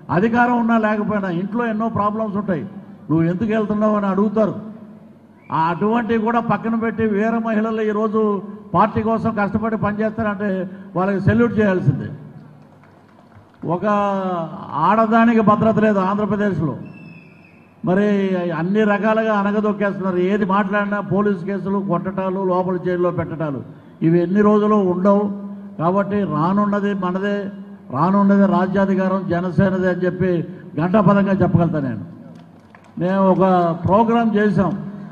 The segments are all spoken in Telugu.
అధికారం ఉన్నా లేకపోయినా ఇంట్లో ఎన్నో ప్రాబ్లమ్స్ ఉంటాయి నువ్వు ఎందుకు వెళ్తున్నావు అని అడుగుతారు ఆ అటువంటివి కూడా పక్కన పెట్టి వేరే మహిళలు ఈరోజు పార్టీ కోసం కష్టపడి పనిచేస్తారంటే వాళ్ళకి సెల్యూట్ చేయాల్సిందే ఒక ఆడదానికి భద్రత లేదు ఆంధ్రప్రదేశ్లో మరి అన్ని రకాలుగా అనగదొక్కేస్తున్నారు ఏది మాట్లాడినా పోలీస్ కేసులు కొట్టటాలు లోపల జైల్లో పెట్టడాలు ఇవి ఎన్ని రోజులు ఉండవు కాబట్టి రానున్నది మనదే రానున్నది రాజ్యాధికారం జనసేనదే అని చెప్పి గంటాపదంగా చెప్పగలుగుతా నేను మేము ఒక ప్రోగ్రాం చేశాం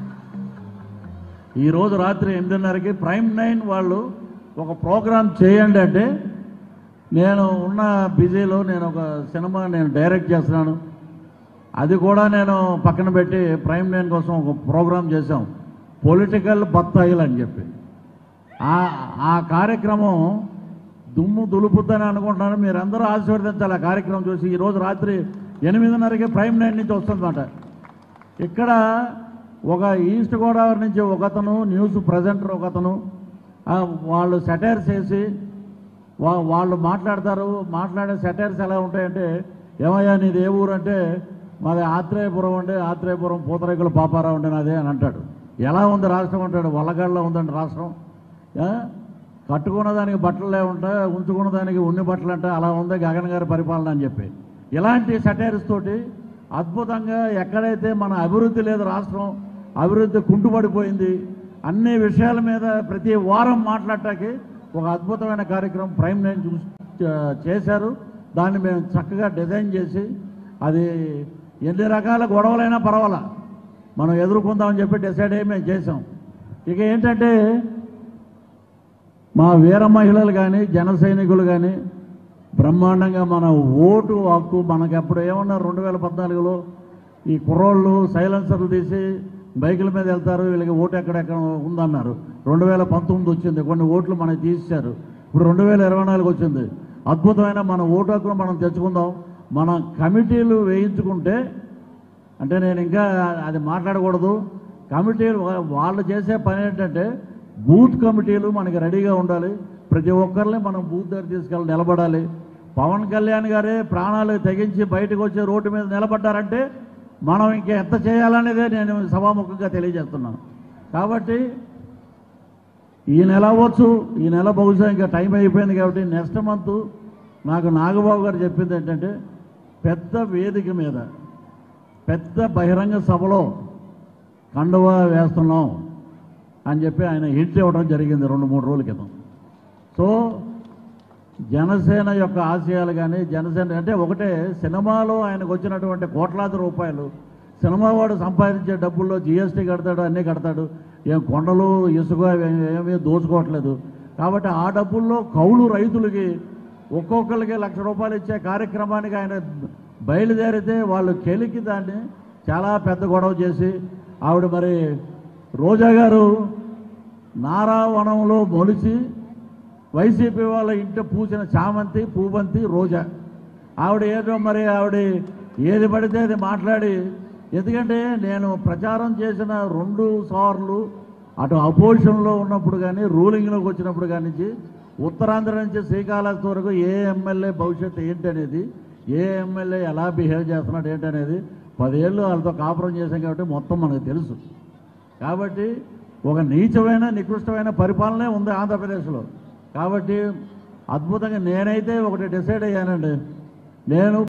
ఈరోజు రాత్రి ఎనిమిదిన్నరకి ప్రైమ్ నైన్ వాళ్ళు ఒక ప్రోగ్రాం చేయండి అంటే నేను ఉన్న బిజీలో నేను ఒక సినిమా నేను డైరెక్ట్ చేస్తున్నాను అది కూడా నేను పక్కన పెట్టి ప్రైమ్ నైన్ కోసం ఒక ప్రోగ్రాం చేశాం పొలిటికల్ బత్తాయిలు అని చెప్పి ఆ ఆ కార్యక్రమం దుమ్ము దులుపుద్దని అనుకుంటున్నాను మీరందరూ ఆశీర్వదించాలి ఆ కార్యక్రమం చూసి ఈరోజు రాత్రి ఎనిమిదిన్నరకి ప్రైమ్ నైన్ నుంచి వస్తుందన్నమాట ఇక్కడ ఒక ఈస్ట్ గోదావరి నుంచి ఒకతను న్యూస్ ప్రజెంటర్ ఒకతను ఆ, వాళ్ళు సెటైర్స్ వేసి వా వాళ్ళు మాట్లాడతారు మాట్లాడే సెటైర్స్ ఎలా ఉంటాయంటే ఏమయ్యా నీది ఏ ఊరు అంటే మాది ఆత్రేయపురం అంటే ఆత్రేయపురం పూతరేకుల పాపారావు అంటే నాదే అని అంటాడు ఎలా ఉంది రాష్ట్రం అంటాడు వల్లగాళ్ళలో ఉందండి రాష్ట్రం ఆ? కట్టుకున్న దానికి బట్టలు లేవుంటా ఉంచుకున్న దానికి ఉన్ని బట్టలు అంటే అలా ఉంది గగన్ గారి పరిపాలన అని చెప్పి ఇలాంటి సెటైర్స్ తోటి అద్భుతంగా ఎక్కడైతే మన అభివృద్ధి లేదు రాష్ట్రం అభివృద్ధి కుంటుపడిపోయింది అన్ని విషయాల మీద ప్రతి వారం మాట్లాడటానికి ఒక అద్భుతమైన కార్యక్రమం ప్రైమ్ నైన్ చూసి చ- చేశారు దాన్ని మేము చక్కగా డిజైన్ చేసి అది ఎన్ని రకాల గొడవలైనా పర్వాలా మనం ఎదుర్కొందామని చెప్పి డిసైడ్ అయ్యి మేము చేసాం ఇక ఏంటంటే మా వీర మహిళలు కానీ జన సైనికులు కానీ బ్రహ్మాండంగా మన ఓటు హక్కు మనకి అప్పుడు ఏమన్నారు రెండు వేల పద్నాలుగులో ఈ కుర్రోళ్ళు సైలెన్సర్లు తీసి బైకుల మీద వెళ్తారు వీళ్ళకి ఓటు ఎక్కడెక్కడ ఉందన్నారు రెండు వేల పంతొమ్మిది వచ్చింది కొన్ని ఓట్లు మనకి తీసేశారు ఇప్పుడు రెండు వేల ఇరవై నాలుగు వచ్చింది అద్భుతమైన మన ఓటు హక్కును మనం తెచ్చుకుందాం మన కమిటీలు వేయించుకుంటే అంటే నేను ఇంకా అది మాట్లాడకూడదు కమిటీలు వా- వాళ్ళు చేసే పని ఏంటంటే బూత్ కమిటీలు మనకి రెడీగా ఉండాలి ప్రతి ఒక్కరిని మనం బూత్ దగ్గర తీసుకెళ్ళి నిలబడాలి పవన్ కళ్యాణ్ గారే ప్రాణాలు తెగించి బయటకు వచ్చి రోడ్డు మీద నిలబడ్డారంటే మనం ఇంకా ఎంత చేయాలనేదే నేను సభాముఖంగా తెలియజేస్తున్నాను కాబట్టి ఈ నెల అవ్వచ్చు ఈ నెల బహుశా ఇంకా టైం అయిపోయింది కాబట్టి నెక్స్ట్ మంత్ నాకు నాగబాబు గారు చెప్పింది ఏంటంటే పెద్ద వేదిక మీద పెద్ద బహిరంగ సభలో కండువా వేస్తున్నాం అని చెప్పి ఆయన హిట్ ఇవ్వడం జరిగింది రెండు మూడు రోజుల క్రితం సో జనసేన యొక్క ఆశయాలు కానీ జనసేన అంటే ఒకటే సినిమాలో ఆయనకు వచ్చినటువంటి కోట్లాది రూపాయలు సినిమా వాడు సంపాదించే డబ్బుల్లో జిఎస్టీ కడతాడు అన్నీ కడతాడు ఏం కొండలు ఇసుక అవి ఏమీ దోచుకోవట్లేదు కాబట్టి ఆ డబ్బుల్లో కౌలు రైతులకి ఒక్కొక్కరికి లక్ష రూపాయలు ఇచ్చే కార్యక్రమానికి ఆయన బయలుదేరితే వాళ్ళు కెలికి దాన్ని చాలా పెద్ద గొడవ చేసి ఆవిడ మరి రోజా గారు నారావనంలో మొలిచి వైసీపీ వాళ్ళ ఇంట పూసిన చామంతి పూబంతి రోజా ఆవిడ ఏదో మరి ఆవిడ ఏది పడితే అది మాట్లాడి ఎందుకంటే నేను ప్రచారం చేసిన రెండు సార్లు అటు అపోజిషన్లో ఉన్నప్పుడు కానీ రూలింగ్లోకి వచ్చినప్పుడు కానీ నుంచి ఉత్తరాంధ్ర నుంచి శ్రీకాళహస్తి వరకు ఏ ఎమ్మెల్యే భవిష్యత్తు ఏంటనేది ఏ ఎమ్మెల్యే ఎలా బిహేవ్ చేస్తున్నాడు ఏంటనేది పదేళ్ళు వాళ్ళతో కాపురం చేశాం కాబట్టి మొత్తం మనకు తెలుసు కాబట్టి ఒక నీచమైన నికృష్టమైన పరిపాలనే ఉంది ఆంధ్రప్రదేశ్లో కాబట్టి అద్భుతంగా నేనైతే ఒకటి డిసైడ్ అయ్యానండి నేను